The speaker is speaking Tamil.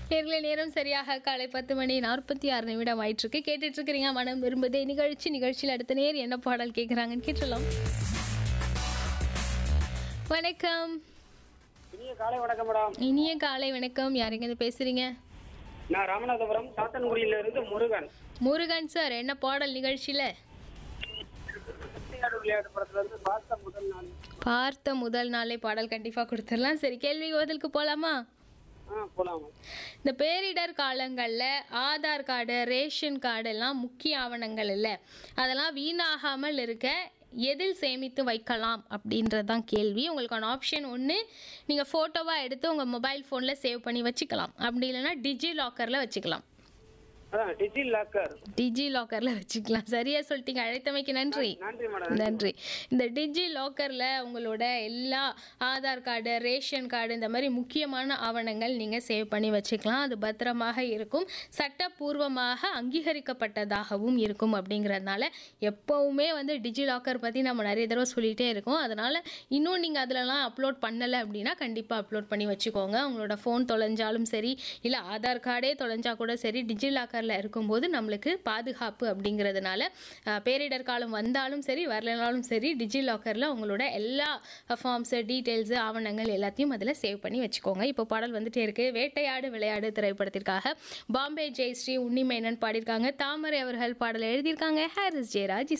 நேர்களை நேரம் சரியாக காலை பத்து மணி நாற்பத்தி ஆறு நிமிடம் ஆயிட்டிருக்கு கேட்டுட்டு இருக்கிறீங்க மனம் விரும்புதே நிகழ்ச்சி நிகழ்ச்சியில் அடுத்த நேர் என்ன பாடல் கேட்குறாங்கன்னு கேட்டலாம் வணக்கம் இனிய காலை வணக்கம் மேடம் இனிய காலை வணக்கம் யாருங்க இது பேசுறீங்க நான் ராமநாதபுரம் சாத்தன்குடியில இருந்து முருகன் முருகன் சார் என்ன பாடல் நிகழ்ச்சியில விளையாடு விளையாட்டு படத்துல இருந்து பார்த்த முதல் நாள் பார்த்த முதல் நாளே பாடல் கண்டிப்பாக கொடுத்துடலாம் சரி கேள்வி பதிலுக்கு போகலாமா ஆ போலாம் இந்த பேரிடர் காலங்களில் ஆதார் கார்டு ரேஷன் கார்டு எல்லாம் முக்கிய ஆவணங்கள் இல்லை அதெல்லாம் வீணாகாமல் இருக்க எதில் சேமித்து வைக்கலாம் அப்படின்றது தான் கேள்வி உங்களுக்கான ஆப்ஷன் ஒன்று நீங்கள் ஃபோட்டோவாக எடுத்து உங்கள் மொபைல் ஃபோனில் சேவ் பண்ணி வச்சுக்கலாம் அப்படி இல்லைன்னா டிஜி லாக்கரில் வச்சுக்கலாம் அதான் டிஜி லாக்கர் டிஜி லாக்கரில் வச்சுக்கலாம் சரியா சொல்லிட்டீங்க அழைத்தமைக்கு நன்றி நன்றி மேடம் நன்றி இந்த டிஜி லாக்கரில் உங்களோட எல்லா ஆதார் கார்டு ரேஷன் கார்டு இந்த மாதிரி முக்கியமான ஆவணங்கள் நீங்கள் சேவ் பண்ணி வச்சுக்கலாம் அது பத்திரமாக இருக்கும் சட்டப்பூர்வமாக அங்கீகரிக்கப்பட்டதாகவும் இருக்கும் அப்படிங்கிறதுனால எப்போவுமே வந்து டிஜி லாக்கர் பற்றி நம்ம நிறைய தடவை சொல்லிகிட்டே இருக்கோம் அதனால் இன்னும் நீங்கள் அதிலலாம் அப்லோட் பண்ணலை அப்படின்னா கண்டிப்பாக அப்லோட் பண்ணி வச்சுக்கோங்க உங்களோட ஃபோன் தொலைஞ்சாலும் சரி இல்லை ஆதார் கார்டே தொலைஞ்சா கூட சரி டிஜி லாக்கரில் இருக்கும்போது நம்மளுக்கு பாதுகாப்பு அப்படிங்கிறதுனால அஹ், பேரிடர் காலம் வந்தாலும் சரி வரலனாலும் சரி டிஜி லாக்கரில் உங்களோட எல்லா ஃபார்ம்ஸு டீட்டெயில்ஸு ஆவணங்கள் எல்லாத்தையும் அதில் சேவ் பண்ணி வச்சுக்கோங்க இப்போ பாடல் வந்துட்டே இருக்கு வேட்டையாடு விளையாடு திரைப்படத்திற்காக பாம்பே ஜெயஸ்ரீ உன்னிமேனன் பாடியிருக்காங்க தாமரை அவர்கள் பாடல் எழுதியிருக்காங்க ஹாரிஸ் ஜெயராஜ்